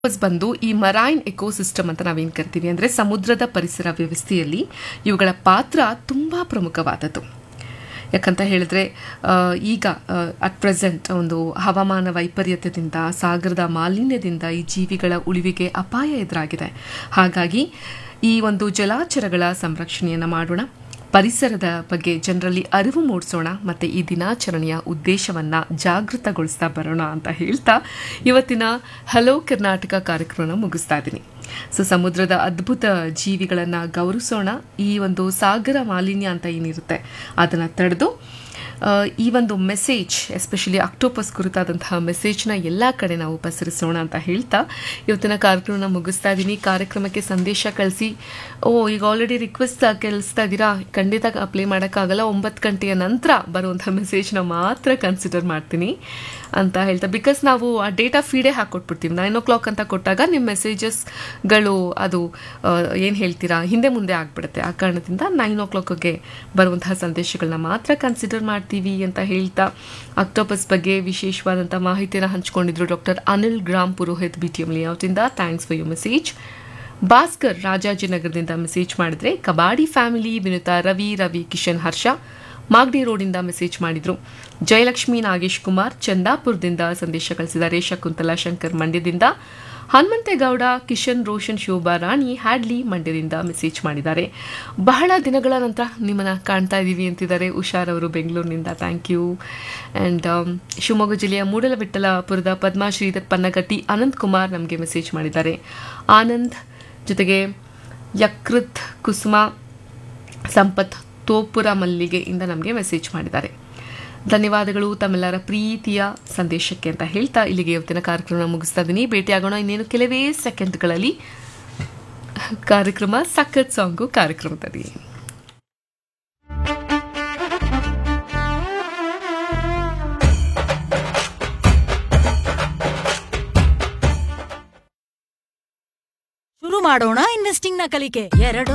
ಬಂದು ಈ marine ecosystem ಅಂತ ನಾವೇನು ಕರಿತೀವಿ ಅಂದರೆ ಸಮುದ್ರದ ಪರಿಸರ ವ್ಯವಸ್ಥೆಯಲ್ಲಿ ಇವುಗಳ ಪಾತ್ರ ತುಂಬ ಪ್ರಮುಖವಾದದ್ದು ಯಾಕಂತ ಹೇಳಿದ್ರೆ ಆ, ಈಗ ಅಟ್ ಪ್ರೆಸೆಂಟ್ ಒಂದು ಹವಾಮಾನ ವೈಪರೀತ್ಯದಿಂದ ಸಾಗರದ ಮಾಲಿನ್ಯದಿಂದ ಈ ಜೀವಿಗಳ ಉಳಿವಿಗೆ ಅಪಾಯ ಎದುರಾಗಿದೆ ಹಾಗಾಗಿ ಈ ಒಂದು ಜಲಾಚರಗಳ ಸಂರಕ್ಷಣೆಯನ್ನು ಮಾಡೋಣ ಪರಿಸರದ ಬಗ್ಗೆ ಜನರಲ್ಲಿ ಅರಿವು ಮೂಡಿಸೋಣ ಮತ್ತು ಈ ದಿನಾಚರಣೆಯ ಉದ್ದೇಶವನ್ನು ಜಾಗೃತಗೊಳಿಸ್ತಾ ಬರೋಣ ಅಂತ ಹೇಳ್ತಾ ಇವತ್ತಿನ ಹಲೋ ಕರ್ನಾಟಕ ಕಾರ್ಯಕ್ರಮನ ಮುಗಿಸ್ತಾ ಇದ್ದೀನಿ ಸೊ ಸಮುದ್ರದ ಅದ್ಭುತ ಜೀವಿಗಳನ್ನು ಗೌರವಿಸೋಣ ಈ ಒಂದು ಸಾಗರ ಮಾಲಿನ್ಯ ಅಂತ ಏನಿರುತ್ತೆ ಅದನ್ನು ತಡೆದು ಆ, ಈ ಒಂದು ಮೆಸೇಜ್ ಎಸ್ಪೆಷಲಿ ಅಕ್ಟೋಪಸ್ ಕುರಿತಾದಂತಹ ಮೆಸೇಜ್ನ ಎಲ್ಲ ಕಡೆ ನಾವು ಪಸರಿಸೋಣ ಅಂತ ಹೇಳ್ತಾ ಇವತ್ತಿನ ಕಾರ್ಯಕ್ರಮನ ಮುಗಿಸ್ತಾ ಇದ್ದೀನಿ ಕಾರ್ಯಕ್ರಮಕ್ಕೆ ಸಂದೇಶ ಕಳಿಸಿ ಓ ಈಗ ಆಲ್ರೆಡಿ ರಿಕ್ವೆಸ್ಟ್ ಕಳಿಸ್ತಾ ಇದ್ದೀರಾ ಖಂಡಿತ ಪ್ಲೇ ಮಾಡೋಕ್ಕಾಗಲ್ಲ ಒಂಬತ್ತು ಗಂಟೆಯ ನಂತರ ಬರುವಂಥ ಮೆಸೇಜ್ನ ಮಾತ್ರ ಕನ್ಸಿಡರ್ ಮಾಡ್ತೀನಿ ಅಂತ ಹೇಳ್ತಾ ಬಿಕಾಸ್ ನಾವು ಆ ಡೇಟಾ ಫೀಡೇ ಹಾಕ್ಕೊಟ್ಬಿಡ್ತೀವಿ ನೈನ್ ಓ ಕ್ಲಾಕ್ ಅಂತ ಕೊಟ್ಟಾಗ ನಿಮ್ಮ ಮೆಸೇಜಸ್ಗಳು ಅದು ಏನು ಹೇಳ್ತೀರಾ ಹಿಂದೆ ಮುಂದೆ ಆಗಿಬಿಡುತ್ತೆ ಆ ಕಾರಣದಿಂದ ನೈನ್ ಓ ಕ್ಲಾಕ್ಗೆ ಬರುವಂತಹ ಸಂದೇಶಗಳನ್ನ ಮಾತ್ರ ಕನ್ಸಿಡರ್ ಮಾಡ್ತೀವಿ ಅಂತ ಹೇಳ್ತಾ ಅಕ್ಟೋಪಸ್ ಬಗ್ಗೆ ವಿಶೇಷವಾದಂಥ ಮಾಹಿತಿಯನ್ನು ಹಂಚ್ಕೊಂಡಿದ್ರು ಡಾಕ್ಟರ್ ಅನಿಲ್ ಗ್ರಾಮ್ ಪುರೋಹಿತ್ ಬಿ ಟಿ ಎಂ ಲೇಔಟಿಂದ thanks for you message Bhaskar ರಾಜಾಜಿನಗರದಿಂದ ಮೆಸೇಜ್ ಮಾಡಿದ್ರೆ ಕಬಾಡಿ ಫ್ಯಾಮಿಲಿ ವಿನುತಾ ರವಿ ರವಿ ಕಿಶನ್ ಹರ್ಷ ಮಾಗಡಿ ರೋಡಿಂದ ಮೆಸೇಜ್ ಮಾಡಿದ್ರು ಜಯಲಕ್ಷ್ಮಿ ನಾಗೇಶ್ ಕುಮಾರ್ ಚಂದಾಪುರದಿಂದ ಸಂದೇಶ ಕಳಿಸಿದ್ದಾರೆ ಶಕುಂತಲಾ ಶಂಕರ್ ಮಂಡ್ಯದಿಂದ ಹನುಮಂತೇಗೌಡ ಕಿಶನ್ ರೋಷನ್ ಶೋಭಾ ರಾಣಿ ಹ್ಯಾಡ್ಲಿ ಮಂಡ್ಯದಿಂದ ಮೆಸೇಜ್ ಮಾಡಿದ್ದಾರೆ ಬಹಳ ದಿನಗಳ ನಂತರ ನಿಮ್ಮನ್ನ ಕಾಣ್ತಾ ಇದ್ದೀವಿ ಅಂತಿದ್ದಾರೆ ಉಷಾರ್ ಅವರು ಬೆಂಗಳೂರಿನಿಂದ ಥ್ಯಾಂಕ್ ಯು ಆ್ಯಂಡ್ ಶಿವಮೊಗ್ಗ ಜಿಲ್ಲೆಯ ಮೂಡಲವಿಠಲಪುರದ ಪದ್ಮಾ ಶ್ರೀಧರ್ ಪನ್ನಗಟ್ಟಿ ಅನಂತ್ ಕುಮಾರ್ ನಮಗೆ ಮೆಸೇಜ್ ಮಾಡಿದ್ದಾರೆ ಆನಂದ್ ಜೊತೆಗೆ ಯಕೃತ್ ಕುಸುಮ ಸಂಪತ್ ತೋಪುರ ಮಲ್ಲಿಗೆಯಿಂದ ನಮಗೆ ಮೆಸೇಜ್ ಮಾಡಿದ್ದಾರೆ ಧನ್ಯವಾದಗಳು ತಮ್ಮೆಲ್ಲರ ಪ್ರೀತಿಯ ಸಂದೇಶಕ್ಕೆ ಅಂತ ಹೇಳ್ತಾ ಇಲ್ಲಿಗೆ ಇವತ್ತಿನ ಕಾರ್ಯಕ್ರಮ ಮುಗಿಸ್ತಾ ಇದ್ದೀನಿ ಭೇಟಿಯಾಗೋಣ ಇನ್ನೇನು ಕೆಲವೇ ಸೆಕೆಂಡ್ಗಳಲ್ಲಿ ಕಾರ್ಯಕ್ರಮ ಸಖತ್ ಸಾಂಗು ಕಾರ್ಯಕ್ರಮದಲ್ಲಿ ಶುರು ಮಾಡೋಣ ಇನ್ವೆಸ್ಟಿಂಗ್ ನ ಕಲಿಕೆ ಎರಡು